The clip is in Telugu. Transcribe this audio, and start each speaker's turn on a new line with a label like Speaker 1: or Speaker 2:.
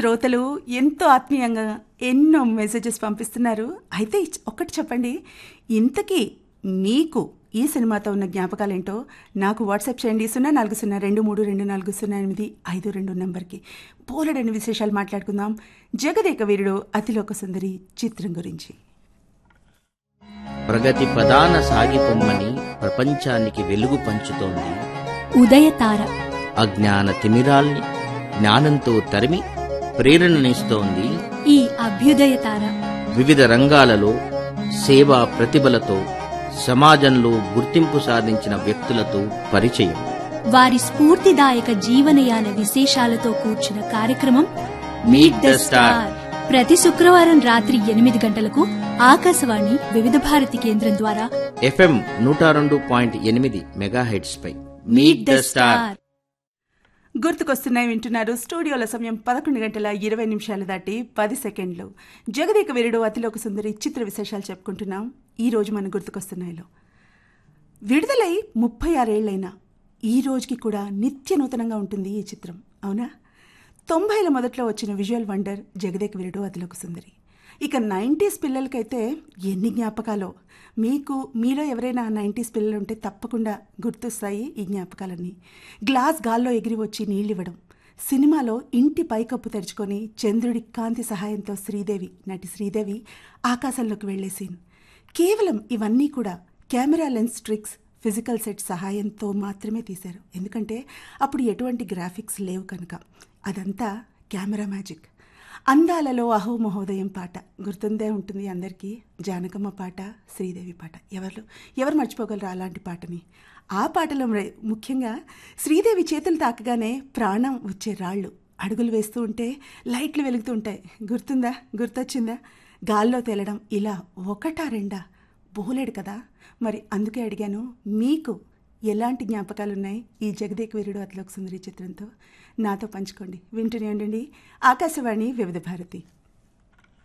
Speaker 1: శ్రోతలు ఎంతో ఆత్మీయంగా ఎన్నో మెసేజెస్ పంపిస్తున్నారు అయితే ఇచ్- ఒక్కటి చెప్పండి ఇంతకీ మీకు ఈ సినిమాతో ఉన్న జ్ఞాపకాలేంటో నాకు వాట్సాప్ చేయండి సున్నా నాలుగు సున్నా రెండు మూడు రెండు నాలుగు సున్నా ఎనిమిది ఐదు రెండు నెంబర్కి పోలడని విశేషాలు మాట్లాడుకుందాం జగదేక వీరుడు అతిలోక సుందరి చిత్రం గురించి
Speaker 2: ప్రగతి ప్రధాన సాగిపొమ్మని ప్రపంచానికి వెలుగు పంచుతోంది
Speaker 3: ఉదయతార
Speaker 2: అజ్ఞాన తిమిరాల్ని జ్ఞానంతో తరిమి ప్రేరణనిస్తోంది
Speaker 3: ఈ అభ్యుదయ తార
Speaker 2: వివిధ రంగాలలో సేవా ప్రతిభలతో సమాజంలో గుర్తింపు సాధించిన వ్యక్తులతో పరిచయం
Speaker 3: వారి స్ఫూర్తిదాయక జీవనయాన విశేషాలతో కూర్చున్న కార్యక్రమం
Speaker 2: Meet the Star.
Speaker 3: ప్రతి శుక్రవారం రాత్రి ఎనిమిది గంటలకు ఆకాశవాణి వివిధ భారతి కేంద్రం ద్వారా
Speaker 2: ఎఫ్ఎం నూట రెండు పాయింట్ ఎనిమిది మెగాహెడ్స్ పై
Speaker 3: మీట్ ద స్టార్
Speaker 1: గుర్తుకొస్తున్నాయి వింటున్నారు స్టూడియోల సమయం పదకొండు గంటల ఇరవై నిమిషాలు దాటి పది సెకండ్లు జగదేక వీరుడు అతిలోక సుందరి చిత్ర విశేషాలు చెప్పుకుంటున్నాం ఈ రోజు మన గుర్తుకొస్తున్నాయిలో విడుదలై ముప్పై ఆరేళ్లైనా ఈ రోజుకి కూడా నిత్య నూతనంగా ఉంటుంది ఈ చిత్రం అవునా తొంభైల మొదట్లో వచ్చిన విజువల్ వండర్ జగదేక వీరుడు అతిలోక సుందరి ఇక నైంటీస్ పిల్లలకైతే ఎన్ని జ్ఞాపకాలో మీకు మీలో ఎవరైనా నైంటీస్ పిల్లలు ఉంటే తప్పకుండా గుర్తొస్తాయి ఈ జ్ఞాపకాలన్నీ గ్లాస్ గాల్లో ఎగిరి వచ్చి నీళ్ళివ్వడం సినిమాలో ఇంటి పైకప్పు తెరుచుకొని చంద్రుడి కాంతి సహాయంతో శ్రీదేవి నటి శ్రీదేవి ఆకాశంలోకి వెళ్లే సీన్ కేవలం ఇవన్నీ కూడా camera lens tricks physical set సహాయంతో మాత్రమే తీశారు ఎందుకంటే అప్పుడు ఎటువంటి గ్రాఫిక్స్ లేవు కనుక అదంతా కెమెరా మ్యాజిక్ అందాలలో అహో మహోదయం పాట గుర్తుందే ఉంటుంది అందరికీ జానకమ్మ పాట శ్రీదేవి పాట ఎవరు ఎవరు మర్చిపోగలరు అలాంటి పాటని ఆ పాటలో మరి- ముఖ్యంగా శ్రీదేవి చేతులు తాకగానే ప్రాణం వచ్చే రాళ్ళు అడుగులు వేస్తూ ఉంటే లైట్లు వెలుగుతూ ఉంటాయి గుర్తుందా గుర్తొచ్చిందా గాల్లో తేలడం ఇలా ఒకటా రెండా బోలేడు కదా మరి అందుకే అడిగాను మీకు ఎలాంటి జ్ఞాపకాలు ఉన్నాయి ఈ జగదేక వీరుడు అతిలోక సుందరి చిత్రంతో నాతో పంచుకోండి వింటూనే ఉండండి ఆకాశవాణి వివిధ భారతి